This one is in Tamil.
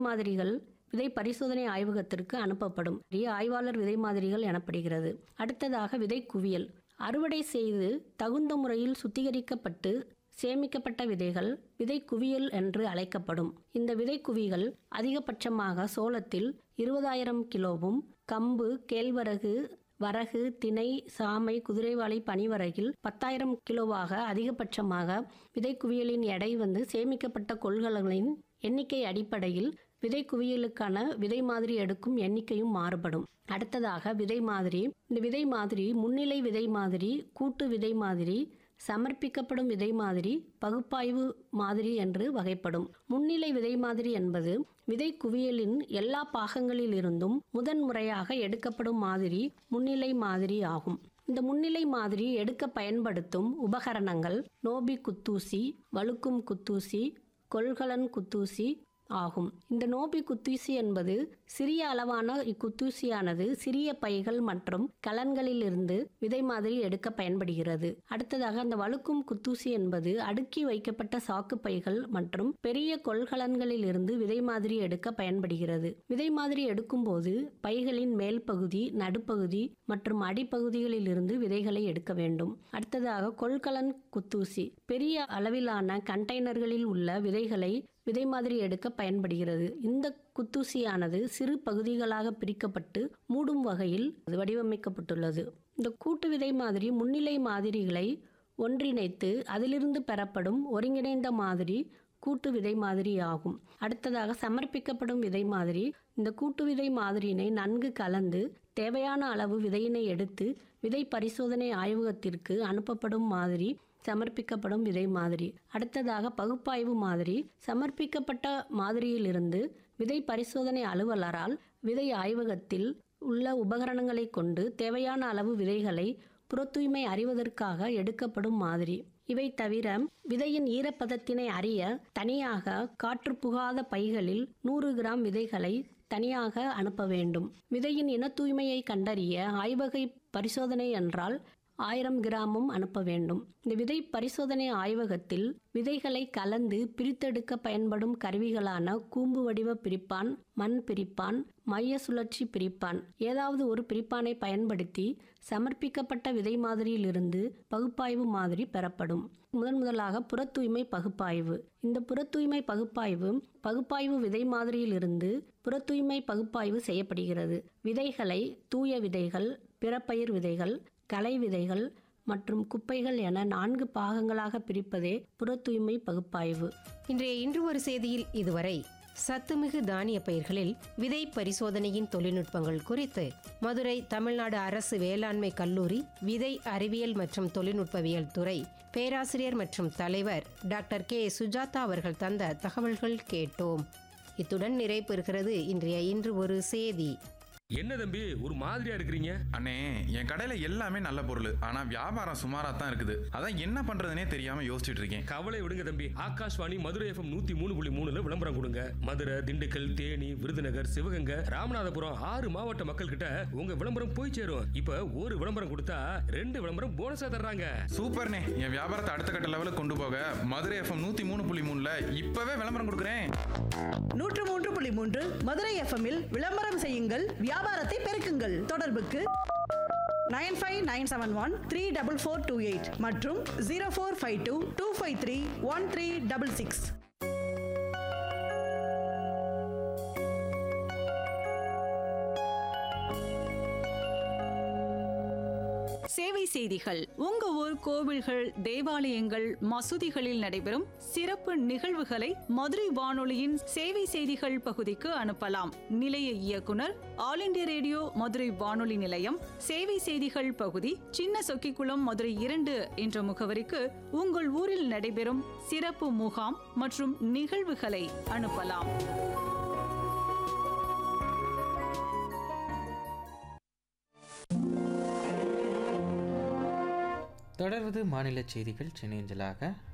மாதிரிகள் விதை பரிசோதனை ஆய்வகத்திற்கு அனுப்பப்படும் பெரிய ஆய்வாளர் விதை மாதிரிகள் எனப்படுகிறது அடுத்ததாக விதை குவியல் அறுவடை செய்து தகுந்த முறையில் சுத்திகரிக்கப்பட்டு சேமிக்கப்பட்ட விதைகள் விதை குவியல் என்று அழைக்கப்படும் இந்த விதை குவிகள் அதிகபட்சமாக சோளத்தில் இருபதாயிரம் கிலோவும் கம்பு கேழ்வரகு வரகு திணை சாமை குதிரைவாளி பனிவரகில் பத்தாயிரம் கிலோவாக அதிகபட்சமாக விதை குவியலின் எடை வந்து சேமிக்கப்பட்ட கொள்கலங்களின் எண்ணிக்கை அடிப்படையில் விதை குவியலுக்கான விதை மாதிரி எடுக்கும் எண்ணிக்கையும் மாறுபடும் அடுத்ததாக விதை மாதிரி இந்த விதை மாதிரி முன்னிலை விதை மாதிரி கூட்டு விதை மாதிரி சமர்ப்பிக்கப்படும் விதை மாதிரி பகுப்பாய்வு மாதிரி என்று வகைப்படும் முன்னிலை விதை மாதிரி என்பது விதை குவியலின் எல்லா பாகங்களிலிருந்தும் முதன்முறையாக எடுக்கப்படும் மாதிரி முன்னிலை மாதிரி ஆகும் இந்த முன்னிலை மாதிரி எடுக்க பயன்படுத்தும் உபகரணங்கள் நோபி குத்தூசி வழுக்கும் குத்தூசி கொள்கலன் குத்தூசி ஆகும் இந்த நோபி குத்தூசி என்பது சிறிய அளவான இக்குத்தூசியானது சிறிய பைகள் மற்றும் கலன்களிலிருந்து விதை மாதிரி எடுக்க பயன்படுகிறது அடுத்ததாக அந்த வழுக்கும் குத்தூசி என்பது அடுக்கி வைக்கப்பட்ட சாக்கு பைகள் மற்றும் பெரிய கொள்கலன்களிலிருந்து விதை மாதிரி எடுக்க பயன்படுகிறது விதை மாதிரி எடுக்கும்போது பைகளின் மேல் பகுதி நடுப்பகுதி மற்றும் அடிப்பகுதிகளிலிருந்து விதைகளை எடுக்க வேண்டும் அடுத்ததாக கொள்கலன் குத்தூசி பெரிய அளவிலான கண்டெய்னர்களில் உள்ள விதைகளை விதை மாதிரி எடுக்க பயன்படுகிறது இந்த குத்தூசியானது சிறு பகுதிகளாக பிரிக்கப்பட்டு மூடும் வகையில் அது வடிவமைக்கப்பட்டுள்ளது இந்த கூட்டு விதை மாதிரி முன்னிலை மாதிரிகளை ஒன்றிணைத்து அதிலிருந்து பெறப்படும் ஒருங்கிணைந்த மாதிரி கூட்டு விதை மாதிரி ஆகும் அடுத்ததாக சமர்ப்பிக்கப்படும் விதை மாதிரி இந்த கூட்டு விதை மாதிரியினை நன்கு கலந்து தேவையான அளவு விதையினை எடுத்து விதை பரிசோதனை ஆய்வகத்திற்கு அனுப்பப்படும் மாதிரி சமர்ப்பிக்கப்படும் விதை மாதிரி அடுத்ததாக பகுப்பாய்வு மாதிரி சமர்ப்பிக்கப்பட்ட மாதிரியிலிருந்து விதை பரிசோதனை அலுவலரால் விதை ஆய்வகத்தில் உள்ள உபகரணங்களை கொண்டு தேவையான அளவு விதைகளை புறத்தூய்மை அறிவதற்காக எடுக்கப்படும் மாதிரி இவை தவிர விதையின் ஈரப்பதத்தினை அறிய தனியாக காற்று புகாத பைகளில் நூறு கிராம் விதைகளை தனியாக அனுப்ப வேண்டும் விதையின் இன தூய்மையை கண்டறிய ஆய்வகை பரிசோதனை என்றால் ஆயிரம் கிராமும் அனுப்ப வேண்டும் இந்த விதை பரிசோதனை ஆய்வகத்தில் விதைகளை கலந்து பிரித்தெடுக்க பயன்படும் கருவிகளான கூம்பு வடிவ பிரிப்பான் மண் பிரிப்பான் மைய சுழற்சி பிரிப்பான் ஏதாவது ஒரு பிரிப்பானை பயன்படுத்தி சமர்ப்பிக்கப்பட்ட விதை மாதிரியிலிருந்து பகுப்பாய்வு மாதிரி பெறப்படும் முதன் முதலாக புறத்தூய்மை பகுப்பாய்வு இந்த புறத்தூய்மை பகுப்பாய்வு பகுப்பாய்வு விதை மாதிரியிலிருந்து புறத்தூய்மை பகுப்பாய்வு செய்யப்படுகிறது விதைகளை தூய விதைகள் பிறப்பயிர் விதைகள் களை விதைகள் மற்றும் குப்பைகள் என நான்கு பாகங்களாக பிரிப்பதே புற தூய்மை பகுப்பாய்வு இன்றைய இன்று ஒரு செய்தியில் இதுவரை சத்துமிகு தானிய பயிர்களில் விதை பரிசோதனையின் தொழில்நுட்பங்கள் குறித்து மதுரை தமிழ்நாடு அரசு வேளாண்மை கல்லூரி விதை அறிவியல் மற்றும் தொழில்நுட்பவியல் துறை பேராசிரியர் மற்றும் தலைவர் டாக்டர் கே சுஜாதா அவர்கள் தந்த தகவல்கள் கேட்டோம் இத்துடன் நிறைவு பெறுகிறது இன்றைய இன்று ஒரு செய்தி என்ன தம்பி ஒரு மாதிரியா இருக்கிறீங்க அண்ணே என் கடையில எல்லாமே நல்ல பொருள் ஆனா வியாபாரம் சுமாரா தான் இருக்குது அதான் என்ன பண்றதுனே தெரியாம யோசிச்சுட்டு இருக்கேன் கவலை விடுங்க தம்பி ஆகாஷ்வாணி மதுரை எஃப்எம் நூத்தி மூணு புள்ளி மூணுல விளம்பரம் கொடுங்க மதுரை திண்டுக்கல் தேனி விருதுநகர் சிவகங்கை ராமநாதபுரம் ஆறு மாவட்ட மக்கள் கிட்ட உங்க விளம்பரம் போய் சேரும் இப்ப ஒரு விளம்பரம் கொடுத்தா ரெண்டு விளம்பரம் போனஸா தர்றாங்க சூப்பர்ண்ணே என் வியாபாரத்தை அடுத்த கட்ட லெவலுக்கு கொண்டு போக மதுரை எஃப்எம் நூத்தி மூணு புள்ளி மூணுல இப்பவே விளம்பரம் கொடுக்குறேன் நூற்று மூன்று புள்ளி மூன்று மதுரை எஃப்எம்மில் விளம்பரம் செய்யுங்கள் வியாபாரத்தை பெருக்குங்கள் தொடர்புக்கு nine five nine seven one three double four two eight மற்றும் zero four five two two five three one three double six சேவை செய்திகள் உங்க ஊர் கோவில்கள் தேவாலயங்கள் மசூதிகளில் நடைபெறும் சிறப்பு நிகழ்வுகளை மதுரை வானொலியின் சேவை செய்திகள் பகுதிக்கு அனுப்பலாம் நிலைய இயக்குனர் ஆல் இண்டியா ரேடியோ மதுரை வானொலி நிலையம் சேவை செய்திகள் பகுதி சின்ன சொக்கிக்குளம் மதுரை இரண்டு என்ற முகவரிக்கு உங்கள் ஊரில் நடைபெறும் சிறப்பு முகாம் மற்றும் நிகழ்வுகளை அனுப்பலாம் தொடர்வது மாநில செய்திகள் சென்னையஞ்சலாக